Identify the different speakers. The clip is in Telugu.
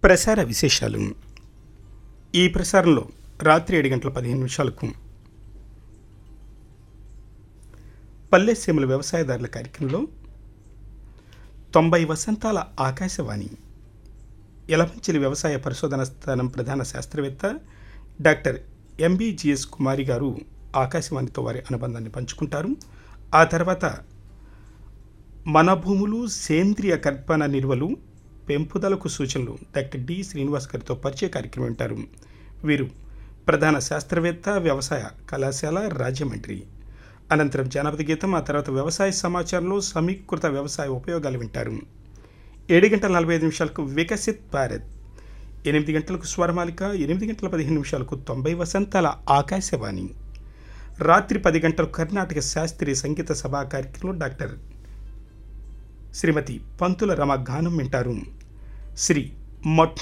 Speaker 1: ప్రసార విశేషాలు ఈ ప్రసారంలో రాత్రి ఏడు గంటల పదిహేను నిమిషాలకు పల్లెసీమల వ్యవసాయదారుల కార్యక్రమంలో తొంభై వసంతాల ఆకాశవాణి యలమంచిలి వ్యవసాయ పరిశోధన స్థానం ప్రధాన శాస్త్రవేత్త డాక్టర్ ఎంబీజీఎస్ కుమారి గారు ఆకాశవాణితో వారి అనుబంధాన్ని పంచుకుంటారు ఆ తర్వాత మన భూములు సేంద్రియ కర్పణ నిల్వలు పెంపుదలకు సూచనలు డాక్టర్ డి శ్రీనివాస్ గారితో పరిచయ కార్యక్రమం వింటారు వీరు ప్రధాన శాస్త్రవేత్త వ్యవసాయ కళాశాల రాజమండ్రి అనంతరం జానపద గీతం ఆ తర్వాత వ్యవసాయ సమాచారంలో సమీకృత వ్యవసాయ ఉపయోగాలు వింటారు ఏడు గంటల నలభై ఐదు నిమిషాలకు వికసిత్ భారత్ ఎనిమిది గంటలకు స్వరమాలిక ఎనిమిది గంటల పదిహేను నిమిషాలకు తొంభై వసంతాల ఆకాశవాణి రాత్రి పది గంటలకు కర్ణాటక శాస్త్రీయ సంగీత సభా కార్యక్రమంలో డాక్టర్ శ్రీమతి పంతుల రమ గానం వింటారు శ్రీ మొట్